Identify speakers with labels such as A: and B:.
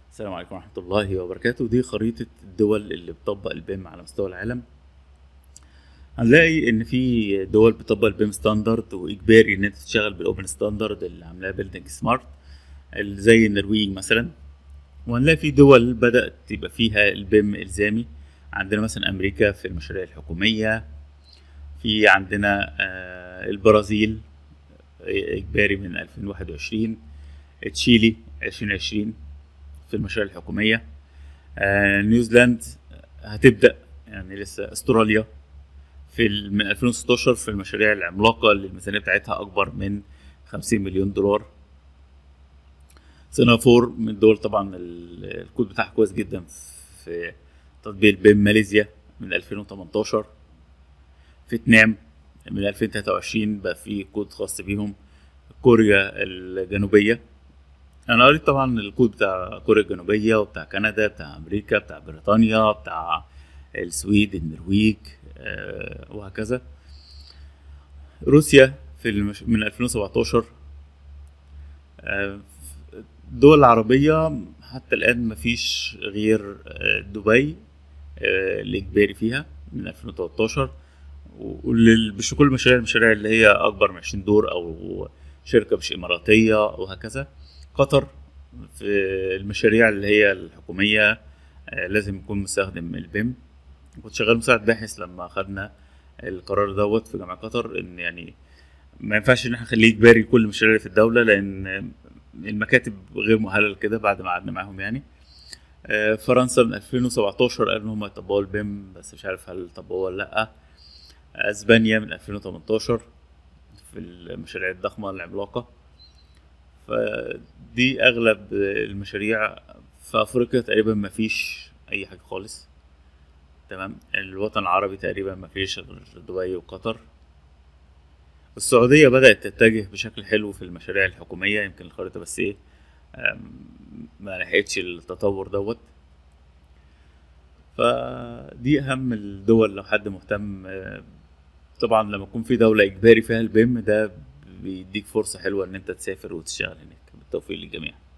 A: السلام عليكم ورحمة الله وبركاته دي خريطة الدول اللي بتطبق البيم على مستوى العالم هنلاقي ان في دول بتطبق البيم ستاندرد واجباري ان انت تشتغل بالاوبن ستاندرد اللي عاملاها بيلدينج سمارت اللي زي النرويج مثلا وهنلاقي في دول بدأت يبقى فيها البيم الزامي عندنا مثلا امريكا في المشاريع الحكومية في عندنا آه، البرازيل اجباري من 2021 تشيلي 2020 في المشاريع الحكومية آه، نيوزيلاند هتبدأ يعني لسه استراليا في ال- من 2016 في المشاريع العملاقة اللي الميزانية بتاعتها أكبر من 50 مليون دولار سنغافور من الدول طبعا ال- الكود بتاعها كويس جدا في تطبيق البيم ماليزيا من 2018 فيتنام من 2023 بقى في كود خاص بيهم كوريا الجنوبية انا قريت طبعا الكود بتاع كوريا الجنوبيه وبتاع كندا بتاع امريكا بتاع بريطانيا بتاع السويد النرويج آه، وهكذا روسيا في المش... من 2017 آه، الدول العربية حتى الآن مفيش غير آه، دبي آه، الإجباري فيها من 2013 ولل- مش كل المشاريع المشاريع اللي هي أكبر من 20 دور أو شركة مش إماراتية وهكذا قطر في المشاريع اللي هي الحكومية آه، لازم يكون مستخدم البيم كنت شغال مساعد باحث لما خدنا القرار دوت في جامعة قطر ان يعني ما ينفعش ان احنا نخليه اجباري كل المشاريع اللي في الدولة لان المكاتب غير مؤهلة لكده بعد ما قعدنا معاهم يعني آه، فرنسا من 2017 قالوا ان هم يطبقوا البيم بس مش عارف هل طبقوه ولا لا اسبانيا من 2018 في المشاريع الضخمة العملاقة فدي اغلب المشاريع في افريقيا تقريبا ما فيش اي حاجه خالص تمام الوطن العربي تقريبا ما فيش غير دبي وقطر السعوديه بدات تتجه بشكل حلو في المشاريع الحكوميه يمكن الخريطه بس ايه أم، ما لحقتش التطور دوت فدي اهم الدول لو حد مهتم أه، طبعا لما يكون في دوله اجباري فيها البيم ده بيديك فرصه حلوه ان انت تسافر وتشتغل هناك بالتوفيق للجميع